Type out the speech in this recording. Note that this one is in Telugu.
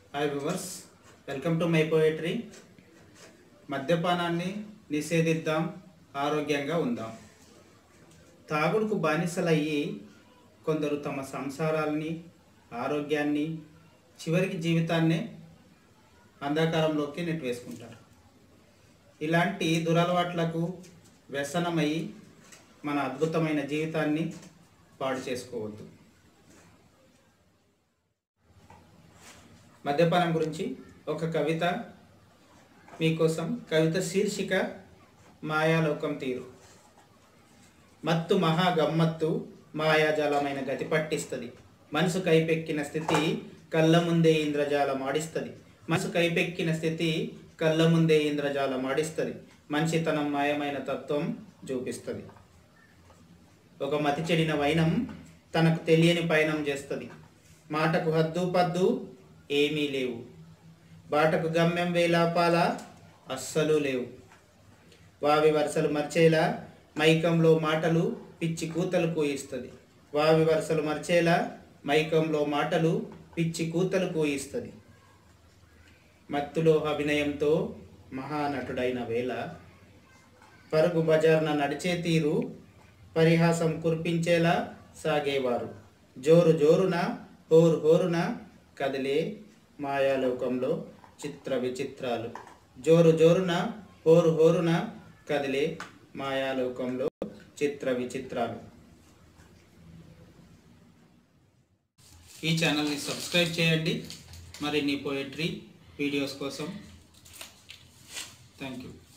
hi viewers welcome to my poetry మద్యపానాన్ని నిషేధిద్దాం ఆరోగ్యంగా ఉందాం తాగుడుకు బానిసలయ్యి కొందరు తమ సంసారాల్ని ఆరోగ్యాన్ని చివరికి జీవితాన్నే అంధకారంలోకి నెట్టివేసుకుంటారు ఇలాంటి దురలవాట్లకు వ్యసనమై మన అద్భుతమైన జీవితాన్ని పాడు చేసుకోవద్దు మద్యపానం గురించి ఒక కవిత మీకోసం కవిత శీర్షిక మాయాలోకం తీరు మత్తు మహా గమ్మత్తు మాయాజాలమైన గతి పట్టిస్తుంది మనసు కైపెక్కిన స్థితి కళ్ళ ముందే ఇంద్రజాలం ఆడిస్తుంది మనసు కైపెక్కిన స్థితి కళ్ళ ముందే ఇంద్రజాలం ఆడిస్తుంది మనిషితనం మాయమైన తత్వం చూపిస్తుంది ఒక మతి చెడిన వైనం తనకు తెలియని పయనం చేస్తుంది మాటకు హద్దు పద్దు ఏమీ లేవు బాటకు గమ్యం వేలాపాల అస్సలు లేవు వావి వరుసలు మర్చేలా మైకంలో మాటలు పిచ్చి కూతలు కూయిస్తుంది వావి వరుసలు మర్చేలా మైకంలో మాటలు పిచ్చి కూతలు కూయిస్తుంది మత్తులో అభినయంతో మహానటుడైన వేళ పరుగు బజార్న నడిచే తీరు పరిహాసం కురిపించేలా సాగేవారు జోరు జోరున హోరు హోరున కదిలే మాయాలోకంలో చిత్ర విచిత్రాలు జోరు జోరున హోరు హోరున కదిలే మాయాలోకంలో చిత్ర విచిత్రాలు ఈ ఛానల్ని సబ్స్క్రైబ్ చేయండి మరిన్ని పోయిట్రీ వీడియోస్ కోసం థ్యాంక్ యూ